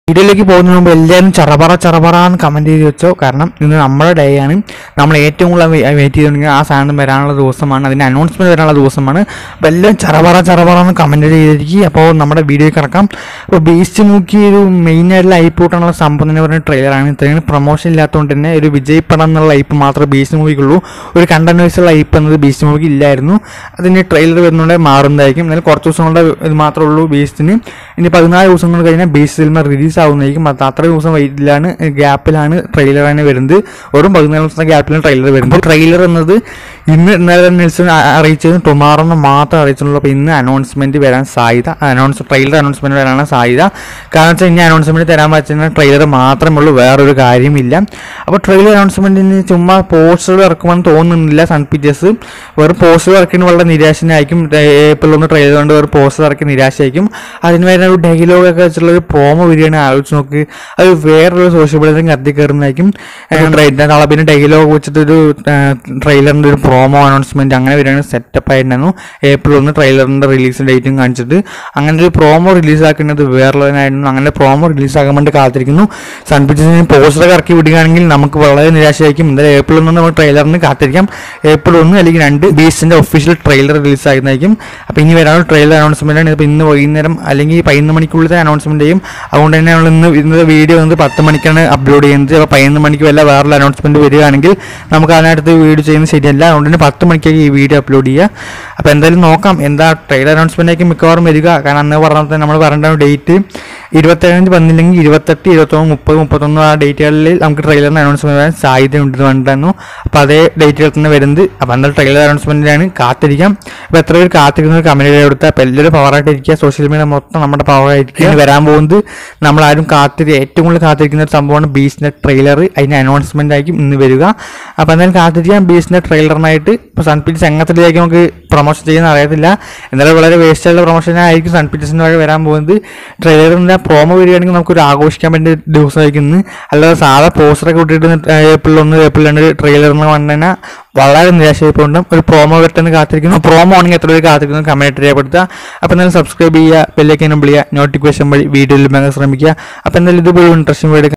വീഡിയോയിലേക്ക് പോകുന്നതിന് മുമ്പ് എല്ലാവരും ചറപറ ചറപറ എന്ന് കമൻറ്റ് ചെയ്ത് വെച്ചോ കാരണം ഇന്ന് നമ്മുടെ ഡേ ആണ് നമ്മൾ ഏറ്റവും കൂടുതൽ വെയിറ്റ് ചെയ്തുകൊണ്ടിരിക്കുന്ന ആ സാധനം വരാനുള്ള ദിവസമാണ് അതിൻ്റെ അനൗൺസ്മെൻറ്റ് വരാനുള്ള ദിവസമാണ് അപ്പോൾ എല്ലാവരും ചറപറ ചറപറ എന്ന് കമൻറ്റ് ചെയ്തിരിക്കും അപ്പോൾ നമ്മുടെ വീഡിയോയിൽ കിടക്കാം അപ്പോൾ ബേസ്റ്റ് നോക്കി ഒരു മെയിൻ ആയിട്ടുള്ള ഐപ്പ് കൂട്ടാനുള്ള സംഭവം എന്ന് പറയുന്ന ട്രെയിലറാണ് ഇത്രയും പ്രൊമോഷൻ ഇല്ലാത്തതുകൊണ്ട് തന്നെ ഒരു വിജയ് പടം എന്നുള്ള ഐപ്പ് മാത്രമേ ബേസ്റ്റ് മൂവിക്കുള്ളൂ ഒരു കണ്ടന്വേഴ്സുള്ള ഐപ്പ് എന്നത് ബേസ്റ്റ് മൂവിക്ക് ഇല്ലായിരുന്നു അതിന് ട്രെയിലർ വരുന്നുണ്ടെ മാറുന്നതായിരിക്കും എന്നാലും കുറച്ച് ദിവസങ്ങളുടെ ഇത് മാത്രമേ ഉള്ളൂ ബേസ്റ്റിന് ഇനി പതിനാല് ദിവസങ്ങൾ കഴിഞ്ഞാൽ ബേസ് സിനിമ റിലീസ് ആവുന്നതായിരിക്കും അത് അത്ര ദിവസം വെയിറ്റിലാണ് ഗ്യാപ്പിലാണ് ട്രെയിലർ തന്നെ വരുന്നത് വെറും പതിനാല് ദിവസത്തെ ഗ്യാപ്പിലാണ് ട്രെയിലർ വരുന്നത് ട്രെയിലർ എന്നത് ഇന്ന് ഇന്നലെ നെൽസൺ അറിയിച്ചത് ടൊമാറോന്ന് മാത്രം അറിയിച്ചുള്ളൂ അപ്പോൾ ഇന്ന് അനൗൺസ്മെന്റ് വരാൻ സാധ്യത അനൗൺസ് ട്രെയിലർ അനൗൺസ്മെന്റ് വരാനാണ് സാധ്യത കാരണം വെച്ചാൽ ഇനി അനൗൺസ്മെന്റ് തരാൻ പറ്റുന്ന ട്രെയിലർ മാത്രമേ ഉള്ളൂ വേറൊരു കാര്യമില്ല അപ്പോൾ ട്രെയിലർ അനൗൺസ്മെന്റിന് ചുമ്മാ പോസ്റ്ററുകൾ ഇറക്കുമെന്ന് തോന്നുന്നില്ല സൺ പിക്ചേഴ്സ് വെറും പോസ്റ്റർ ഇറക്കിന് വളരെ നിരാശനായിരിക്കും ഏപ്രിൽ ഒന്ന് ട്രെയിലർ കൊണ്ട് ഒരു പോസ്റ്റർ ഇറക്കി നിരാശയായിരിക്കും അതിന് വേറെ ഒരു ഡയലോഗ് ഒക്കെ വെച്ചുള്ള ഒരു പ്രോമോ വരികയാണ് ആലോചിച്ച് നോക്ക് അത് വേറൊരു സോഷ്യൽ മീഡിയയിൽ കത്തി കയറുന്നതായിരിക്കും നാളെ പിന്നെ ഡയലോഗ് വെച്ചിട്ട് ഒരു ട്രെയിലറിൻ്റെ ഒരു പ്രോമോ അനൗൺസ്മെന്റ് അങ്ങനെ വരികയാണ് സെറ്റപ്പ് ആയിട്ടുണ്ടായിരുന്നു ഏപ്രിൽ ഒന്ന് ട്രെയിലറിൻ്റെ റിലീസ് ഡേറ്റും കാണിച്ചിട്ട് അങ്ങനെ ഒരു പ്രോമോ റിലീസ് ആക്കുന്നത് വേറെയായിരുന്നു അങ്ങനെ പ്രോമോ റിലീസ് ആകാൻ വേണ്ടി കാത്തിരിക്കുന്നു സൺ പിക്ചേഴ്സിന് പോസ്റ്റർ ഇറക്കി വിടുകയാണെങ്കിൽ നമുക്ക് വളരെ നിരാശയായിരിക്കും എന്തായാലും ഏപ്രിൽ ഒന്ന് നമ്മൾ ട്രെയിലറിന് കാത്തിരിക്കാം ഏപ്രിൽ ഒന്ന് അല്ലെങ്കിൽ രണ്ട് ബീസിന്റെ ഒഫീഷ്യൽ ട്രെയിലർ റിലീസ് ആകുന്നതായിരിക്കും അപ്പോൾ ഇനി വരാനുള്ള ട്രെയിലർ അനൗൺസ്മെന്റ് ആണ് ഇപ്പോൾ ഇന്ന് വൈകുന്നേരം അല്ലെങ്കിൽ പതിനൊന്ന് മണിക്കുള്ളിലത്തെ അനൗൺസ്മെന്റ് ചെയ്യും അതുകൊണ്ട് തന്നെ നമ്മൾ ഇന്ന് ഇന്നത്തെ വീഡിയോ വന്ന് പത്ത് മണിക്കാണ് അപ്ലോഡ് ചെയ്യുന്നത് അപ്പോൾ പതിനൊന്ന് മണിക്ക് വല്ല വേറൊരു അനൗൺസ്മെന്റ് വരികയാണെങ്കിൽ നമുക്ക് അതിനകത്ത് വീഡിയോ ചെയ്യുന്നത് ശരിയല്ല അതുകൊണ്ട് തന്നെ പത്ത് മണിക്കാണ് ഈ വീഡിയോ അപ്ലോഡ് ചെയ്യുക അപ്പോൾ എന്തായാലും നോക്കാം എന്താ ട്രെയിലർ അനൗൺസ്മെന്റ് ആയിരിക്കും മിക്കവാറും വരിക കാരണം അന്ന് പറഞ്ഞത് നമ്മൾ പറയേണ്ട ഡേറ്റ് ഇരുപത്തേഴ് വന്നില്ലെങ്കിൽ ഇരുപത്തെട്ട് ഇരുപത്തൊന്ന് മുപ്പത് മുപ്പത്തൊന്ന് ആ ഡേറ്റുകളിൽ നമുക്ക് ട്രെയിലറിന് അനൗൺസ്മെന്റ് വരാൻ സാധ്യതയുണ്ട് വേണ്ടായിരുന്നു അപ്പോൾ അതേ ഡേറ്റുകൾ തന്നെ വരുന്നത് അപ്പോൾ എന്തായാലും ട്രെയിലർ അനൗൺസ്മെന്റിനാണ് കാത്തിരിക്കാം അപ്പോൾ എത്ര പേര് കാത്തിരിക്കുന്നത് കമന്റ് കൊടുത്താൽ അപ്പോൾ എല്ലാവരും പവറായിട്ട് ഇരിക്കുക സോഷ്യൽ മീഡിയ മൊത്തം നമ്മുടെ പവറായിരിക്കുക ഇനി വരാൻ പോകുന്നത് നമ്മളാരും കാത്തിരി ഏറ്റവും കൂടുതൽ കാത്തിരിക്കുന്ന ഒരു സംഭവമാണ് ബീസിന്റെ ട്രെയിലർ അതിന്റെ അനൗൺസ്മെന്റ് ആയിരിക്കും ഇന്ന് വരിക അപ്പോൾ എന്തായാലും കാത്തിരിക്കാം ബീസിന്റെ ട്രെയിലറിനായിട്ട് ഇപ്പോൾ സൺ പിക്ചേഴ്സ് എങ്ങനത്തിലേക്ക് നമുക്ക് പ്രൊമോഷൻ ചെയ്യുന്ന അറിയത്തില്ല എന്തായാലും വളരെ വേസ്റ്റ് ആയിട്ടുള്ള പ്രൊമോഷൻ ആയിരിക്കും സൺ പിക്ചേഴ്സിന് വഴി വരാൻ പോകുന്നത് ട്രെയിലറിന്റെ പ്രോമോ വരികയാണെങ്കിൽ നമുക്ക് ഒരു ആഘോഷിക്കാൻ വേണ്ടി ദിവസമായിരിക്കും ഇന്ന് അല്ലാതെ സാധാ പോസ്റ്ററൊക്കെ വിട്ടിട്ട് ഏപ്രിൽ ഒന്ന് ഏപ്രിൽ രണ്ട് ട്രെയിലർ എന്ന് പറഞ്ഞാൽ വളരെ നിരാശയായിപ്പോണ്ട് ഒരു പ്രോമോ വരട്ടെന്ന് കാത്തിരിക്കുന്നു പ്രോമോ ആണെങ്കിൽ എത്ര പേര് കാത്തിരിക്കുന്നു കമൻറ്റ് രേഖപ്പെടുത്തുക അപ്പോൾ എന്തായാലും സബ്സ്ക്രൈബ് ചെയ്യുക ബെല്ലേക്ക് എന്നും വിളിക്കുക നോട്ടിഫിക്കേഷൻ വഴി വീഡിയോയിൽ ശ്രമിക്കുക അപ്പോൾ എന്തായാലും ഇതുപോലെ ഇൻട്രസ്റ്റിംഗ് വീഡിയോ